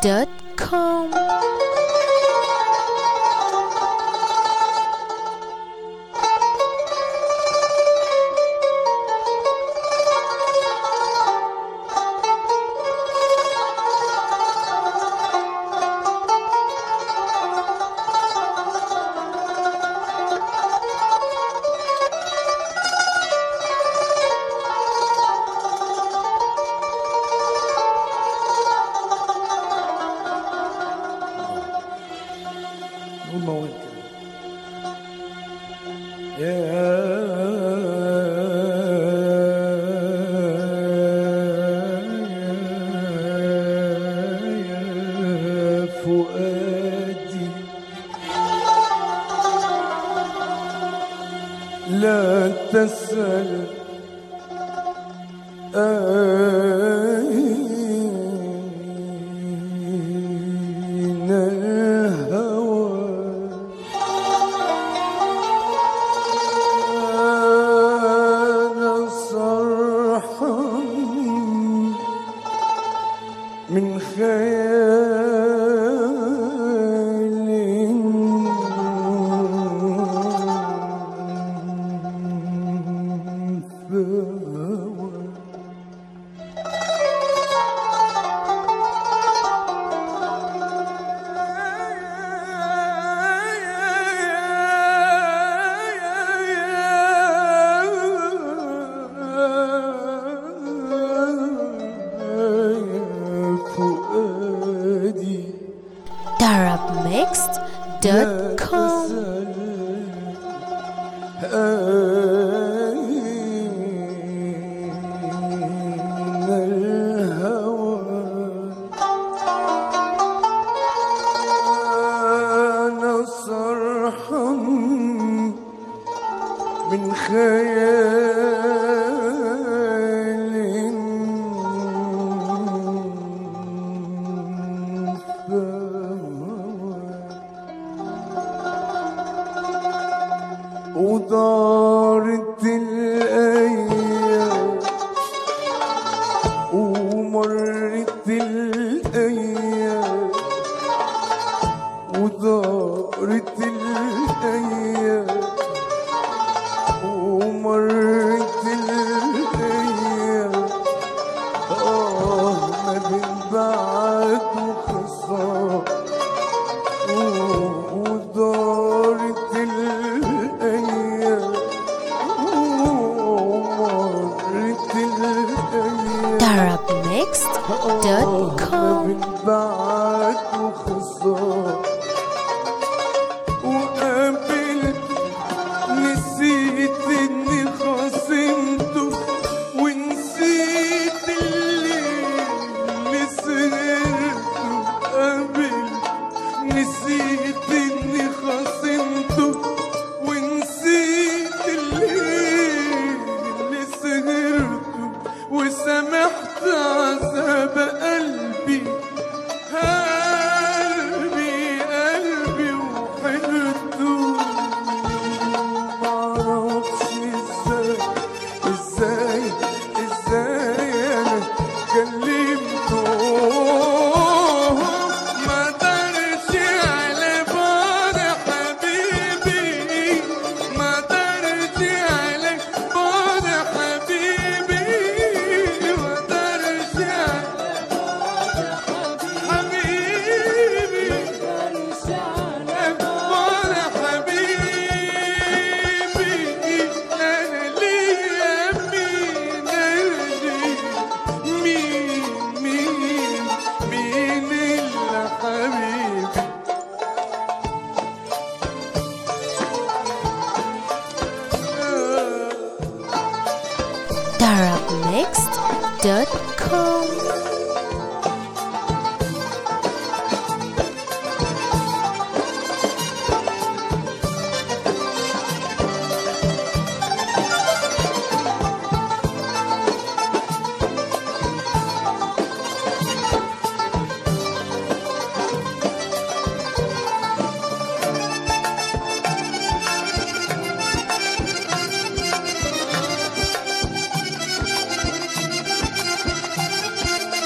دوت كوم نقول موال كده يا يا فؤادي لا تسأل أين الهوى أنا صرحا من خيال فهوى فؤادي Arabmixed دوت كوم أين الهوى أنا صرحا من خيال فهوى ودارت الأيام ومرت الأيام ودارت الأيام ومرت الأيام آه ما بين بعد وخصام ودارت الأيام ومرت الأيام Arabmixed دوت كوم من بعد وخسارة وقابلت نسيت اني خصمته ونسيت اللي اللي سهرته قابلت نسيت اني خصمته ونسيت الليل اللي سهرته وسمحت عذاب قلبي قلبي قلبي وحلته معرفش ازاي ازاي ازاي انا كلمته ما دارش على بعد حبيبي ما دارش على بعد حبيبي ما دارش على حبيبي بعد حبيبي انا ليا مين انا مين مين مين الا حبيبي Arabmixed دوت كوم يا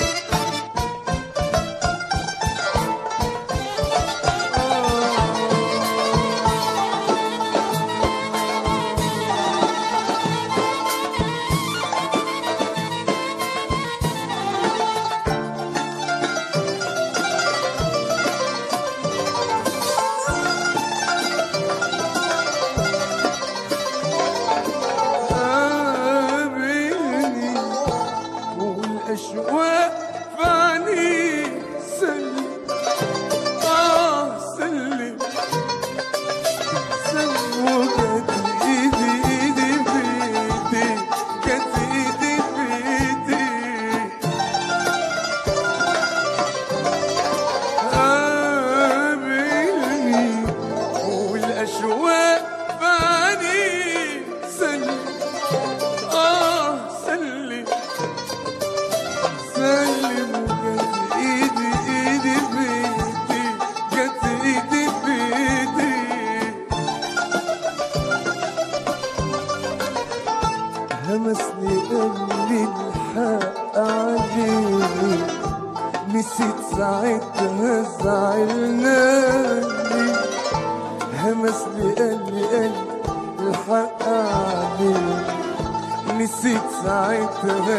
همسني قلبي الحق عليك نسيت ساعتها زعلناني همسني قلبي قلبي الحق عليك نسيت ساعتها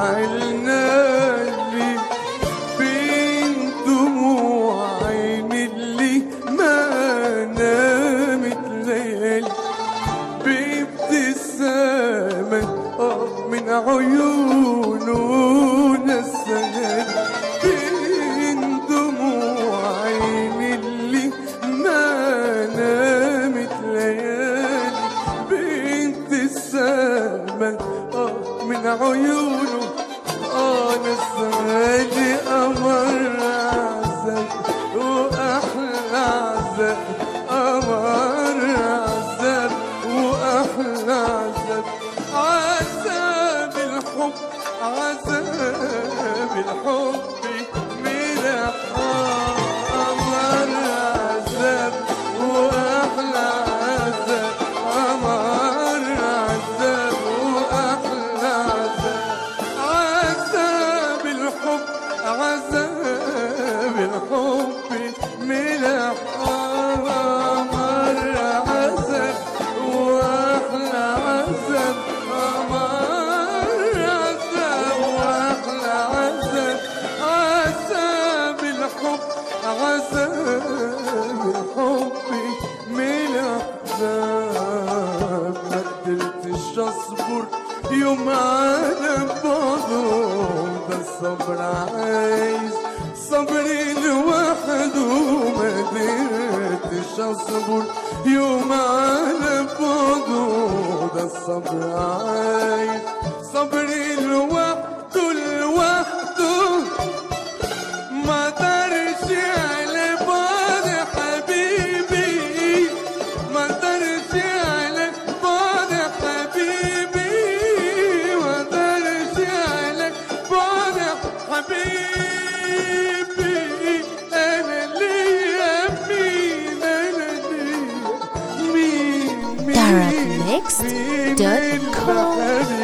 زعلناني بين دموع عيني اللي ما نامت ليالي بابتسامة آه من عيونه نساني بين دموع عيني اللي ما نامت ليالي بابتسامة آه من عيونه آه نساني أمر عذاب وأحلى عذاب أمر عذاب وأحلى عذاب عذاب الحب عذاب الحب من أمر عذاب وأحلى عذاب أمر عذاب وأحلى عذاب عذاب الحب عذاب الحب من أمر عذاب وأحلى عذاب أمر عذاب وأحلى عذاب عذاب الحب عذاب الحب من أحزاب ما قدرتش أصبر يوم على بعضه ده الصبر عايز صبر لوحده ما قدرتش أصبر يوم على بعضه ده الصبر عايز صبر لوحده لوحده ما درش على بعض حبيبي ما درش على بعض حبيبي ما درش على بعض حبيبي انا ليا مين انا ليا مين مين Darabmixed.com. مين